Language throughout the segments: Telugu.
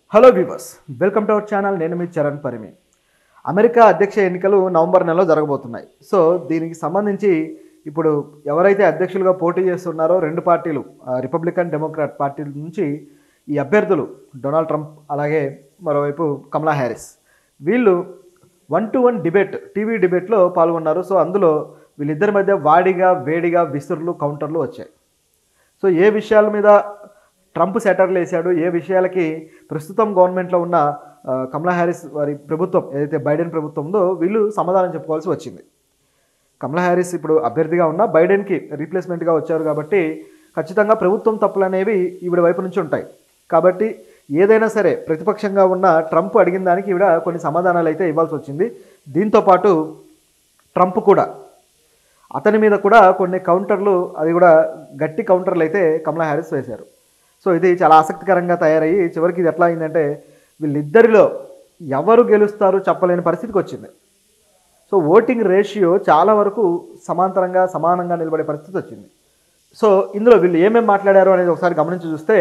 hello viewers welcome to our channel నేను మీ చరణ్ పరిమి అమెరికా అధ్యక్ష ఎన్నికలు నవంబర్ నెలలో జరగబోతున్నాయి సో దీనికి సంబంధించి ఇప్పుడు ఎవరైతే అధ్యక్షులుగా పోటీ చేస్తున్నారో రెండు పార్టీలు ఆ, రిపబ్లికన్ డెమోక్రాట్ పార్టీల నుంచి ఈ అభ్యర్థులు డొనాల్డ్ ట్రంప్ అలాగే మరోవైపు కమలా హ్యారిస్ వీళ్ళు one to one debate TV డిబేట్లో పాల్గొన్నారు సో అందులో వీళ్ళిద్దరి మధ్య వాడిగా వేడిగా విసురులు కౌంటర్లు వచ్చాయి సో ఏ విషయాల మీద ట్రంప్ సెటర్లు వేశాడు ఏ విషయాలకి ప్రస్తుతం గవర్నమెంట్లో ఉన్న ఆ, కమలా హ్యారిస్ వారి ప్రభుత్వం ఏదైతే బైడెన్ ప్రభుత్వం ఉందో వీళ్ళు సమాధానం చెప్పుకోవాల్సి వచ్చింది కమలా హ్యారిస్ ఇప్పుడు అభ్యర్థిగా ఉన్న బైడెన్కి రీప్లేస్మెంట్గా వచ్చారు కాబట్టి ఖచ్చితంగా ప్రభుత్వం తప్పులు అనేవి ఈవిడ వైపు నుంచి ఉంటాయి కాబట్టి ఏదైనా సరే ప్రతిపక్షంగా ఉన్న ట్రంప్ అడిగిన దానికి ఈవిడ కొన్ని సమాధానాలు అయితే ఇవ్వాల్సి వచ్చింది దీంతోపాటు ట్రంప్ కూడా అతని మీద కూడా కొన్ని కౌంటర్లు అది కూడా గట్టి కౌంటర్లు అయితే కమలా హ్యారిస్ వేశారు సో ఇది చాలా ఆసక్తికరంగా తయారయ్యి చివరికి ఇది ఎట్లా అయిందంటే వీళ్ళిద్దరిలో ఎవరు గెలుస్తారు చెప్పలేని పరిస్థితికి వచ్చింది సో ఓటింగ్ రేషియో చాలా వరకు సమాంతరంగా సమానంగా నిలబడే పరిస్థితి వచ్చింది సో ఇందులో వీళ్ళు ఏమేమి మాట్లాడారు అనేది ఒకసారి గమనించి చూస్తే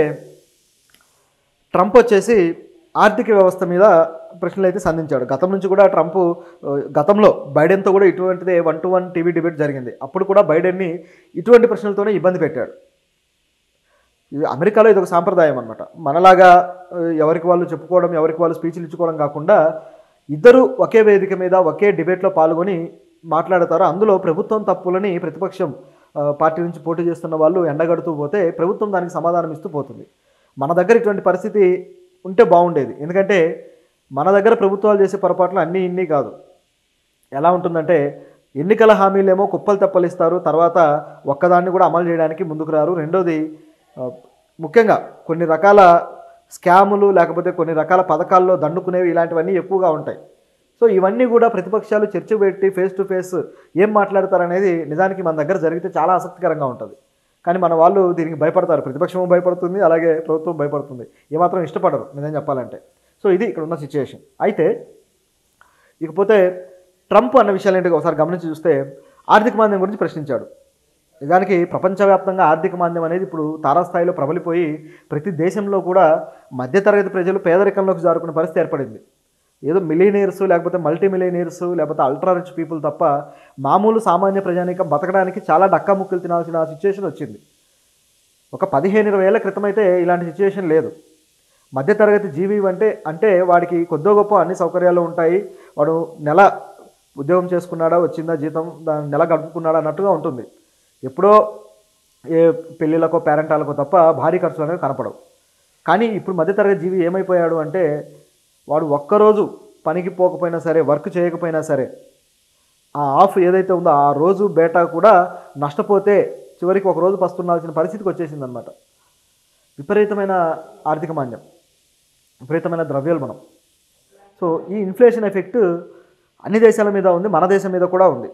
ట్రంప్ వచ్చేసి ఆర్థిక వ్యవస్థ మీద ప్రశ్నలు అయితే సంధించాడు గతం నుంచి కూడా ట్రంప్ ఆ, గతంలో బైడెన్తో కూడా ఇటువంటిదే one to one TV debate జరిగింది అప్పుడు కూడా బైడెన్ని ఇటువంటి ప్రశ్నలతోనే ఇబ్బంది పెట్టాడు ఇది అమెరికాలో ఇది ఒక సాంప్రదాయం అనమాట మనలాగా ఆ, ఎవరికి వాళ్ళు చెప్పుకోవడం ఎవరికి వాళ్ళు స్పీచ్లు ఇచ్చుకోవడం కాకుండా ఇద్దరు ఒకే వేదిక మీద ఒకే డిబేట్లో పాల్గొని మాట్లాడతారు అందులో ప్రభుత్వం తప్పులని ప్రతిపక్షం ఆ, పార్టీ నుంచి పోటీ చేస్తున్న వాళ్ళు ఎండగడుతూ పోతే ప్రభుత్వం దానికి సమాధానం ఇస్తూ పోతుంది మన దగ్గర ఇటువంటి పరిస్థితి ఉంటే బాగుండేది ఎందుకంటే మన దగ్గర ప్రభుత్వాలు చేసే పొరపాట్లు అన్నీ ఇన్ని కాదు ఎలా ఉంటుందంటే ఎన్నికల హామీలేమో కుప్పలు తెప్పలిస్తారు తర్వాత ఒక్కదాన్ని కూడా అమలు చేయడానికి ముందుకు రారు రెండోది ఆ, ముఖ్యంగా కొన్ని రకాల స్కాములు లేకపోతే కొన్ని రకాల పథకాల్లో దండుకునేవి ఇలాంటివన్నీ ఎక్కువగా ఉంటాయి సో ఇవన్నీ కూడా ప్రతిపక్షాలు చర్చ పెట్టి ఫేస్ టు ఫేస్ ఏం మాట్లాడతారనేది నిజానికి మన దగ్గర జరిగితే చాలా ఆసక్తికరంగా ఉంటుంది కానీ మన వాళ్ళు దీనికి భయపడతారు ప్రతిపక్షం భయపడుతుంది అలాగే ప్రభుత్వం భయపడుతుంది ఏమాత్రం ఇష్టపడరు నిజం చెప్పాలంటే సో ఇది ఇక్కడ ఉన్న సిచ్యుయేషన్ అయితే ఇకపోతే ట్రంప్ అన్న విషయాలు ఏంటి ఒకసారి గమనించి చూస్తే ఆర్థిక మాంద్యం గురించి ప్రశ్నించాడు నిజానికి ప్రపంచవ్యాప్తంగా ఆర్థిక మాంద్యం అనేది ఇప్పుడు తారాస్థాయిలో ప్రబలిపోయి ప్రతి దేశంలో కూడా మధ్యతరగతి ప్రజలు పేదరికంలోకి జారుకునే పరిస్థితి ఏర్పడింది ఏదో మిలీనియర్స్ లేకపోతే మల్టీ మిలీనియర్స్ లేకపోతే అల్ట్రా రిచ్ పీపుల్ తప్ప మామూలు సామాన్య ప్రజానికం బతకడానికి చాలా డక్కా ముక్కులు తినాల్సిన సిచ్యుయేషన్ వచ్చింది ఒక పదిహేను ఇరవై ఏళ్ల క్రితం అయితే ఇలాంటి సిచ్యుయేషన్ లేదు మధ్యతరగతి జీవి అంటే అంటే వాడికి కొద్దో గొప్ప అన్ని సౌకర్యాలు ఉంటాయి వాడు నెల ఉద్యోగం చేసుకున్నాడా వచ్చిందా జీతం దాని నెల గడుపుకున్నాడా అన్నట్టుగా ఉంటుంది ఎప్పుడో ఏ పెళ్ళిళ్ళకో పేరెంటాలకో తప్ప భారీ ఖర్చులు అనేవి కనపడవు కానీ ఇప్పుడు మధ్యతరగతి జీవి ఏమైపోయాడు అంటే వాడు ఒక్కరోజు పనికి పోకపోయినా సరే వర్క్ చేయకపోయినా సరే ఆ ఆఫ్ ఏదైతే ఉందో ఆ రోజు బేటా కూడా నష్టపోతే చివరికి ఒక రోజు పస్తుండాల్సిన పరిస్థితికి వచ్చేసిందనమాట విపరీతమైన ఆర్థిక మాంద్యం విపరీతమైన ద్రవ్యోల్బణం సో ఈ ఇన్ఫ్లేషన్ ఎఫెక్ట్ అన్ని దేశాల మీద ఉంది మన దేశం మీద కూడా ఉంది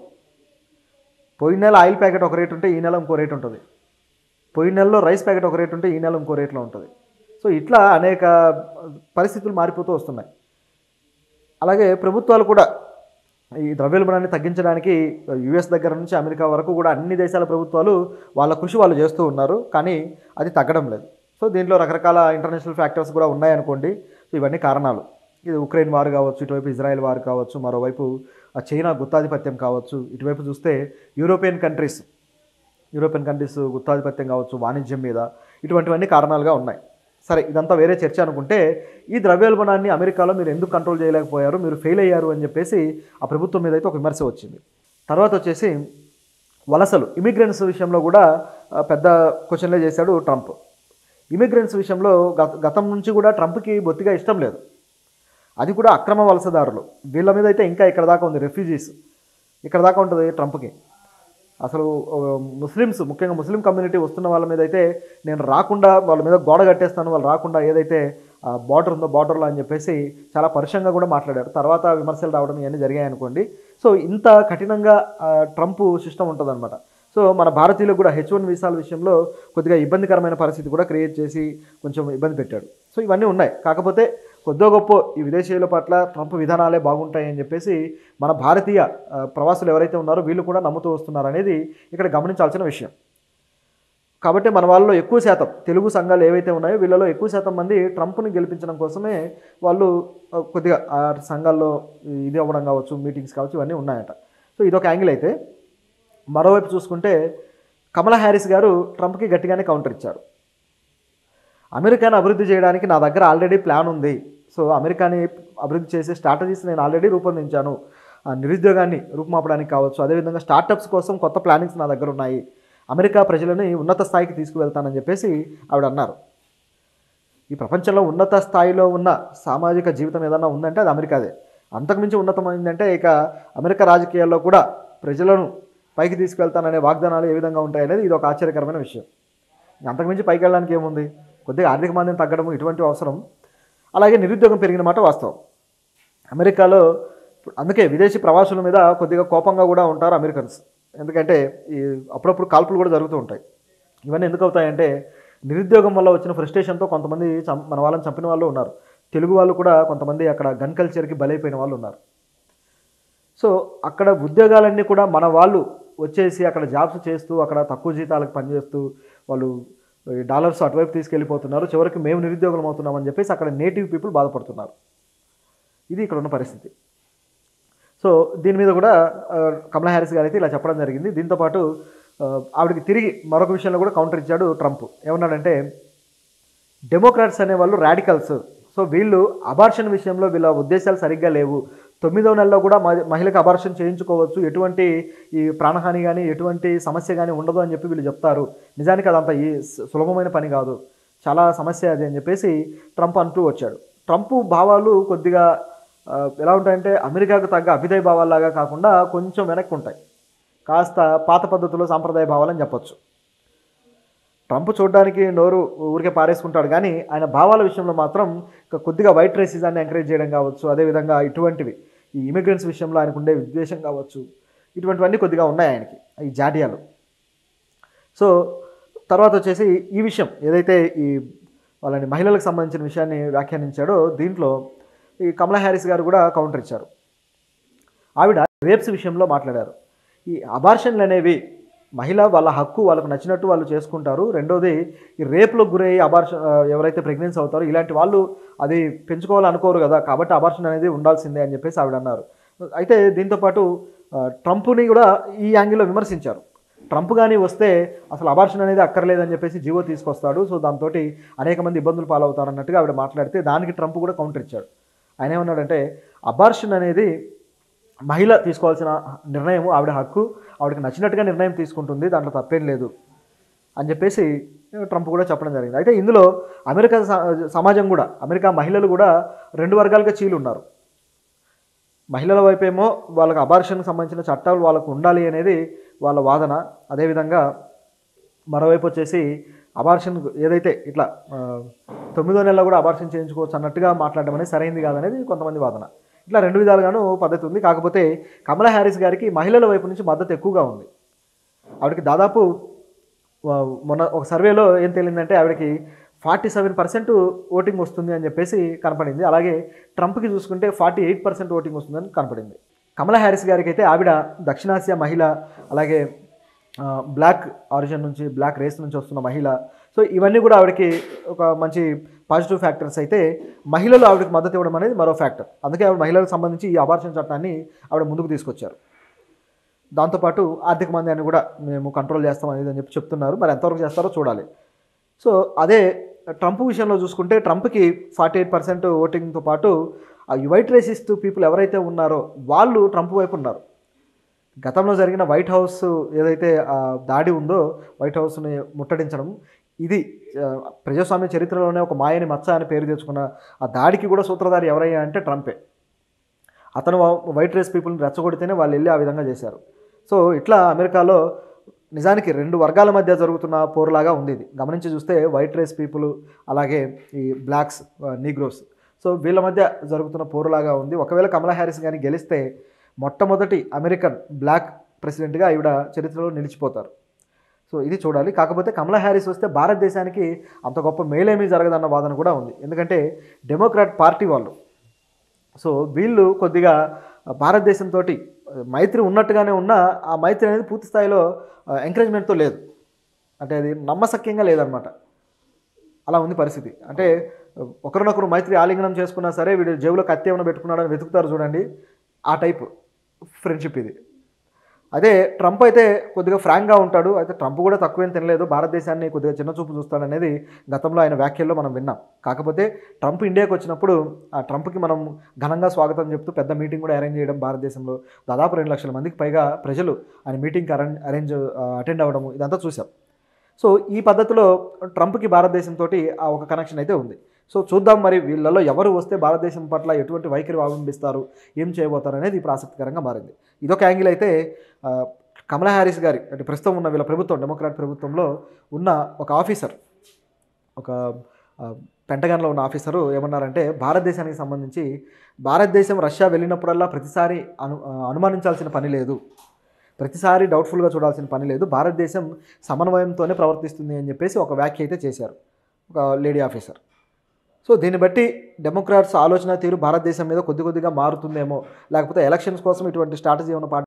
పోయిన నెల ఆయిల్ ప్యాకెట్ ఒక రేట్ ఉంటే ఈ నెల ఇంకో రేట్ ఉంటుంది పోయిన నెలలో రైస్ ప్యాకెట్ ఒక రేట్ ఉంటే ఈ నెల ఇంకో రేట్లో ఉంటుంది సో ఇట్లా అనేక పరిస్థితులు మారిపోతూ వస్తున్నాయి అలాగే ప్రభుత్వాలు కూడా ఈ ద్రవ్యోల్బణాన్ని తగ్గించడానికి యుఎస్ దగ్గర నుంచి అమెరికా వరకు కూడా అన్ని దేశాల ప్రభుత్వాలు వాళ్ళ కృషి వాళ్ళు చేస్తూ ఉన్నారు కానీ అది తగ్గడం లేదు సో దీంట్లో రకరకాల ఇంటర్నేషనల్ ఫ్యాక్టర్స్ కూడా ఉన్నాయనుకోండి సో ఇవన్నీ కారణాలు ఇది ఉక్రెయిన్ వారు కావచ్చు ఇటువైపు ఇజ్రాయెల్ వారు కావచ్చు మరోవైపు ఆ చైనా గుత్తాధిపత్యం కావచ్చు ఇటువైపు చూస్తే యూరోపియన్ కంట్రీస్ యూరోపియన్ కంట్రీస్ గుత్తాధిపత్యం కావచ్చు వాణిజ్యం మీద ఇటువంటివన్నీ కారణాలుగా ఉన్నాయి సరే ఇదంతా వేరే చర్చ అనుకుంటే ఈ ద్రవ్యోల్బణాన్ని అమెరికాలో మీరు ఎందుకు కంట్రోల్ చేయలేకపోయారు మీరు ఫెయిల్ అయ్యారు అని చెప్పేసి ఆ ప్రభుత్వం మీద అయితే ఒక విమర్శ వచ్చింది తర్వాత వచ్చేసి వలసలు ఇమిగ్రెంట్స్ విషయంలో కూడా ఆ, పెద్ద క్వశ్చన్లే చేశాడు ట్రంప్ ఇమిగ్రెంట్స్ విషయంలో గత గతం నుంచి కూడా ట్రంప్కి బొత్తిగా ఇష్టం లేదు అది కూడా అక్రమ వలసదారులు వీళ్ళ మీద అయితే ఇంకా ఇక్కడ దాకా ఉంది రెఫ్యూజీస్ ఇక్కడ దాకా ఉంటుంది ట్రంప్కి అసలు ఆ, ముస్లిమ్స్ ముఖ్యంగా ముస్లిం కమ్యూనిటీ వస్తున్న వాళ్ళ మీద అయితే నేను రాకుండా వాళ్ళ మీద గోడ కట్టేస్తాను వాళ్ళు రాకుండా ఏదైతే బార్డర్ ఉందో బార్డర్లో అని చెప్పేసి చాలా పరుషంగా కూడా మాట్లాడారు తర్వాత విమర్శలు రావడం ఇవన్నీ జరిగాయి అనుకోండి సో ఇంత కఠినంగా ఆ, ట్రంప్ సిస్టమ్ ఉంటుందన్నమాట సో మన భారతీయులకు కూడా హెచ్ వన్ వీసాల విషయంలో కొద్దిగా ఇబ్బందికరమైన పరిస్థితి కూడా క్రియేట్ చేసి కొంచెం ఇబ్బంది పెట్టాడు సో ఇవన్నీ ఉన్నాయి కాకపోతే కొద్దో గొప్ప ఈ విదేశీయుల పట్ల ట్రంప్ విధానాలే బాగుంటాయని చెప్పేసి మన భారతీయ ఆ, ప్రవాసులు ఎవరైతే ఉన్నారో వీళ్ళు కూడా నమ్ముతూ వస్తున్నారు అనేది ఇక్కడ గమనించాల్సిన విషయం కాబట్టి మన వాళ్ళలో ఎక్కువ శాతం తెలుగు సంఘాలు ఏవైతే ఉన్నాయో వీళ్ళలో ఎక్కువ శాతం మంది ట్రంప్ని గెలిపించడం కోసమే వాళ్ళు ఆ, కొద్దిగా ఆ సంఘాల్లో ఇది అవ్వడం కావచ్చు మీటింగ్స్ కావచ్చు ఇవన్నీ ఉన్నాయట సో ఇదొక యాంగిల్ అయితే మరోవైపు చూసుకుంటే కమలా హ్యారిస్ గారు ట్రంప్కి గట్టిగానే కౌంటర్ ఇచ్చారు అమెరికాను అభివృద్ధి చేయడానికి నా దగ్గర ఆల్రెడీ ప్లాన్ ఉంది సో అమెరికాని అభివృద్ధి చేసే స్ట్రాటజీస్ నేను ఆల్రెడీ రూపొందించాను ఆ నిరుద్యోగాన్ని రూపుమాపడానికి కావచ్చు అదేవిధంగా స్టార్టప్స్ కోసం కొత్త ప్లానింగ్స్ నా దగ్గర ఉన్నాయి అమెరికా ప్రజలని ఉన్నత స్థాయికి తీసుకువెళ్తానని చెప్పేసి ఆవిడ అన్నారు ఈ ప్రపంచంలో ఉన్నత స్థాయిలో ఉన్న సామాజిక జీవితం ఏదన్నా ఉందంటే అది అమెరికాదే అంతకుమించి ఉన్నతమైందంటే ఇక అమెరికా రాజకీయాల్లో కూడా ప్రజలను పైకి తీసుకెళ్తాననే వాగ్దానాలు ఏ విధంగా ఉంటాయనేది ఇది ఒక ఆశ్చర్యకరమైన విషయం అంతకుమించి పైకి వెళ్ళడానికి ఏముంది కొద్దిగా ఆర్థిక మాంద్యం తగ్గడం ఇటువంటి అవసరం అలాగే నిరుద్యోగం పెరిగిన మాట వాస్తవం అమెరికాలో అందుకే విదేశీ ప్రవాసుల మీద కొద్దిగా కోపంగా కూడా ఉంటారు అమెరికన్స్ ఎందుకంటే ఈ అప్పుడప్పుడు కాల్పులు కూడా జరుగుతూ ఉంటాయి ఇవన్నీ ఎందుకు అవుతాయంటే నిరుద్యోగం వల్ల వచ్చిన ఫ్రస్ట్రేషన్తో కొంతమంది చం- మన వాళ్ళని చంపిన వాళ్ళు ఉన్నారు తెలుగు వాళ్ళు కూడా కొంతమంది అక్కడ గన్ కల్చర్కి బలైపోయిన వాళ్ళు ఉన్నారు సో అక్కడ ఉద్యోగాలన్నీ కూడా మన వాళ్ళు వచ్చేసి అక్కడ జాబ్స్ చేస్తూ అక్కడ తక్కువ జీతాలకు పనిచేస్తూ వాళ్ళు ఈ డాలర్స్ అటువైపు తీసుకెళ్ళిపోతున్నారు చివరికి మేము నిరుద్యోగులం అవుతున్నామని చెప్పేసి అక్కడ నేటివ్ పీపుల్ బాధపడుతున్నారు ఇది ఇక్కడ ఉన్న పరిస్థితి సో దీని మీద కూడా ఆ, కమలా హ్యారిస్ గారు అయితే ఇలా చెప్పడం జరిగింది దీంతోపాటు ఆ, ఆవిడకి తిరిగి మరొక విషయంలో కూడా కౌంటర్ ఇచ్చాడు ట్రంప్ ఏమన్నాడంటే డెమోక్రాట్స్ అనేవాళ్ళు రాడికల్స్ సో వీళ్ళు అబార్షన్ విషయంలో వీళ్ళ ఉద్దేశాలు సరిగ్గా లేవు తొమ్మిదవ నెలలో కూడా మ- మహిళకు అబార్షన్ చేయించుకోవచ్చు ఎటువంటి ఈ ప్రాణహాని కానీ ఎటువంటి సమస్య కానీ ఉండదు అని చెప్పి వీళ్ళు చెప్తారు నిజానికి అదంత ఈ సు- సులభమైన పని కాదు చాలా సమస్య అది అని చెప్పేసి ట్రంప్ అంటూ వచ్చాడు ట్రంప్ భావాలు కొద్దిగా ఆ, ఎలా ఉంటాయంటే అమెరికాకు తగ్గ అభ్యుదయ భావాల్లాగా కాకుండా కొంచెం వెనక్కి ఉంటాయి కాస్త పాత పద్ధతిలో సాంప్రదాయ భావాలని చెప్పొచ్చు ట్రంప్ చూడడానికి నోరు ఊరికే పారేసుకుంటాడు కానీ ఆయన భావాల విషయంలో మాత్రం ఇక కొద్దిగా వైట్ రేసిజాన్ని ఎంకరేజ్ చేయడం కావచ్చు అదేవిధంగా ఇటువంటివి ఈ ఇమిగ్రెంట్స్ విషయంలో ఆయనకు ఉండే విద్వేషం కావచ్చు ఇటువంటివన్నీ కొద్దిగా ఉన్నాయి ఆయనకి ఈ జాడియాలు సో తర్వాత వచ్చేసి ఈ విషయం ఏదైతే ఈ వాళ్ళని మహిళలకు సంబంధించిన విషయాన్ని వ్యాఖ్యానించాడో దీంట్లో ఈ కమలా హ్యారిస్ గారు కూడా కౌంటర్ ఇచ్చారు ఆవిడ రేప్స్ విషయంలో మాట్లాడారు ఈ అబార్షన్లు అనేవి మహిళ వాళ్ళ హక్కు వాళ్ళకు నచ్చినట్టు వాళ్ళు చేసుకుంటారు రెండోది ఈ రేప్లకు గురై అబార్షన్ ఎవరైతే ప్రెగ్నెన్సీ అవుతారో ఇలాంటి వాళ్ళు అది పెంచుకోవాలనుకోరు కదా కాబట్టి అబార్షన్ అనేది ఉండాల్సిందే అని చెప్పేసి ఆవిడ అన్నారు అయితే దీంతోపాటు ఆ, ట్రంప్ని కూడా ఈ యాంగిల్లో విమర్శించారు ట్రంప్ కానీ వస్తే అసలు అబార్షన్ అనేది అక్కర్లేదని చెప్పేసి జీవో తీసుకొస్తాడు సో దాంతో అనేక మంది ఇబ్బందులు పాలవుతారు అన్నట్టుగా ఆవిడ మాట్లాడితే దానికి ట్రంప్ కూడా కౌంటర్ ఇచ్చాడు ఆయన ఏమన్నాడంటే అబార్షన్ అనేది మహిళ తీసుకోవాల్సిన నిర్ణయం ఆవిడ హక్కు ఆవిడకి నచ్చినట్టుగా నిర్ణయం తీసుకుంటుంది దాంట్లో తప్పేం లేదు అని చెప్పేసి ట్రంప్ కూడా చెప్పడం జరిగింది అయితే ఇందులో అమెరికా స- సమాజం కూడా అమెరికా మహిళలు కూడా రెండు వర్గాలుగా చీలు ఉన్నారు మహిళల వైపేమో వాళ్ళకి అబార్షన్కి సంబంధించిన చట్టాలు వాళ్ళకు ఉండాలి అనేది వాళ్ళ వాదన అదేవిధంగా మరోవైపు వచ్చేసి అబార్షన్ ఏదైతే ఇట్లా ఆ, తొమ్మిదో నెలలో కూడా అబార్షన్ చేయించుకోవచ్చు అన్నట్టుగా మాట్లాడడం అనేది సరైంది కాదనేది కొంతమంది వాదన ఇట్లా రెండు విధాలుగాను పద్ధతి ఉంది కాకపోతే కమలా హ్యారిస్ గారికి మహిళల వైపు నుంచి మద్దతు ఎక్కువగా ఉంది ఆవిడకి దాదాపు ఆ, మొన్న ఒక సర్వేలో ఏం తేలిందంటే ఆవిడకి ఫార్టీ సెవెన్ పర్సెంట్ ఓటింగ్ వస్తుంది అని చెప్పేసి కనపడింది అలాగే ట్రంప్కి చూసుకుంటే ఫార్టీ ఎయిట్ పర్సెంట్ ఓటింగ్ వస్తుందని కనపడింది కమలా హ్యారిస్ గారికి అయితే ఆవిడ దక్షిణాసియా మహిళ అలాగే ఆ, బ్లాక్ ఆరిజిన్ నుంచి బ్లాక్ రేస్ నుంచి వస్తున్న మహిళ సో ఇవన్నీ కూడా ఆవిడకి ఒక మంచి పాజిటివ్ ఫ్యాక్టర్స్ అయితే మహిళలు ఆవిడకి మద్దతు ఇవ్వడం అనేది మరో ఫ్యాక్టర్ అందుకే ఆవిడ మహిళలకు సంబంధించి ఈ అబార్షన్ చట్టాన్ని ఆవిడ ముందుకు తీసుకొచ్చారు దాంతోపాటు ఆర్థిక మంద్యాన్ని కూడా మేము కంట్రోల్ చేస్తాం అనేది అని చెప్పి చెప్తున్నారు మరి ఎంతవరకు చేస్తారో చూడాలి సో అదే ట్రంప్ విషయంలో చూసుకుంటే ట్రంప్కి ఫార్టీ ఎయిట్ పర్సెంట్ ఓటింగ్తో పాటు ఆ వైట్ రేసిస్ట్ పీపుల్ ఎవరైతే ఉన్నారో వాళ్ళు ట్రంప్ వైపు ఉన్నారు గతంలో జరిగిన వైట్ హౌస్ ఏదైతే ఆ దాడి ఉందో వైట్ హౌస్ని ముట్టడించడం ఇది ఆ, ప్రజాస్వామ్య చరిత్రలోనే ఒక మాయని మచ్చ అని పేరు తెచ్చుకున్న ఆ దాడికి కూడా సూత్రధారి ఎవరయ్యా అంటే ట్రంపే అతను వైట్ రేస్ పీపుల్ని రెచ్చగొడితేనే వాళ్ళు వెళ్ళి ఆ విధంగా చేశారు సో ఇట్లా అమెరికాలో నిజానికి రెండు వర్గాల మధ్య జరుగుతున్న పోరులాగా ఉంది ఇది గమనించి చూస్తే వైట్ రేస్ పీపుల్ అలాగే ఈ బ్లాక్స్ నీగ్రోస్ సో వీళ్ళ మధ్య జరుగుతున్న పోరులాగా ఉంది ఒకవేళ కమలా హ్యారిస్ కానీ గెలిస్తే మొట్టమొదటి అమెరికన్ బ్లాక్ ప్రెసిడెంట్గా ఈవిడ చరిత్రలో నిలిచిపోతారు సో ఇది చూడాలి కాకపోతే కమలా హ్యారిస్ వస్తే భారతదేశానికి అంత గొప్ప మేలేమీ జరగదన్న వాదన కూడా ఉంది ఎందుకంటే డెమోక్రాట్ పార్టీ వాళ్ళు సో వీళ్ళు కొద్దిగా అంటే అది నమ్మశక్యంగా లేదనమాట అలా ఉంది పరిస్థితి అంటే ఒకరినొకరు మైత్రి ఆలింగనం చేసుకున్నా సరే వీడు జేబులో కత్తి ఏమైనా పెట్టుకున్నాడని వెతుకుతారు చూడండి ఆ టైప్ ఫ్రెండ్షిప్ ఇది అదే ట్రంప్ అయితే కొద్దిగా ఫ్రాంక్గా ఉంటాడు అయితే ట్రంప్ కూడా తక్కువేం తినలేదు భారతదేశాన్ని కొద్దిగా చిన్న చూపు చూస్తాడనేది గతంలో ఆయన వ్యాఖ్యల్లో మనం విన్నాం కాకపోతే ట్రంప్ ఇండియాకి వచ్చినప్పుడు ఆ ట్రంప్కి మనం ఘనంగా స్వాగతం చెప్తూ పెద్ద మీటింగ్ కూడా అరేంజ్ చేయడం భారతదేశంలో దాదాపు రెండు లక్షల మందికి పైగా ప్రజలు ఆయన మీటింగ్కి అరేంజ్ అరేంజ్ అటెండ్ అవ్వడము ఇదంతా చూసాం సో ఈ పద్ధతిలో ట్రంప్కి భారతదేశంతో ఆ ఒక కనెక్షన్ అయితే ఉంది సో చూద్దాం మరి వీళ్ళలో ఎవరు వస్తే భారతదేశం పట్ల ఎటువంటి వైఖరి అవలంబిస్తారు ఏం చేయబోతారు అనేది ఇప్పుడు ఆసక్తికరంగా మారింది ఇదొక యాంగిల్ అయితే ఆ, కమలా హ్యారిస్ గారి అంటే ప్రస్తుతం ఉన్న వీళ్ళ ప్రభుత్వం డెమోక్రాట్ ప్రభుత్వంలో ఉన్న ఒక ఆఫీసర్ ఒక ఆ, పెంటగాన్లో ఉన్న ఆఫీసరు ఏమన్నారంటే భారతదేశానికి సంబంధించి భారతదేశం రష్యా వెళ్ళినప్పుడల్లా ప్రతిసారి అను ఆ, అనుమానించాల్సిన పని లేదు ప్రతిసారి డౌట్ఫుల్గా చూడాల్సిన పని లేదు భారతదేశం సమన్వయంతోనే ప్రవర్తిస్తుంది అని చెప్పేసి ఒక వ్యాఖ్య అయితే చేశారు ఒక లేడీ ఆఫీసర్ సో దీన్ని బట్టి డెమోక్రాట్స్ ఆలోచన తీరు భారతదేశం మీద కొద్ది కొద్దిగా మారుతుందేమో లేకపోతే ఎలక్షన్స్ కోసం ఇటువంటి స్ట్రాటజీ ఏమైనా పాటి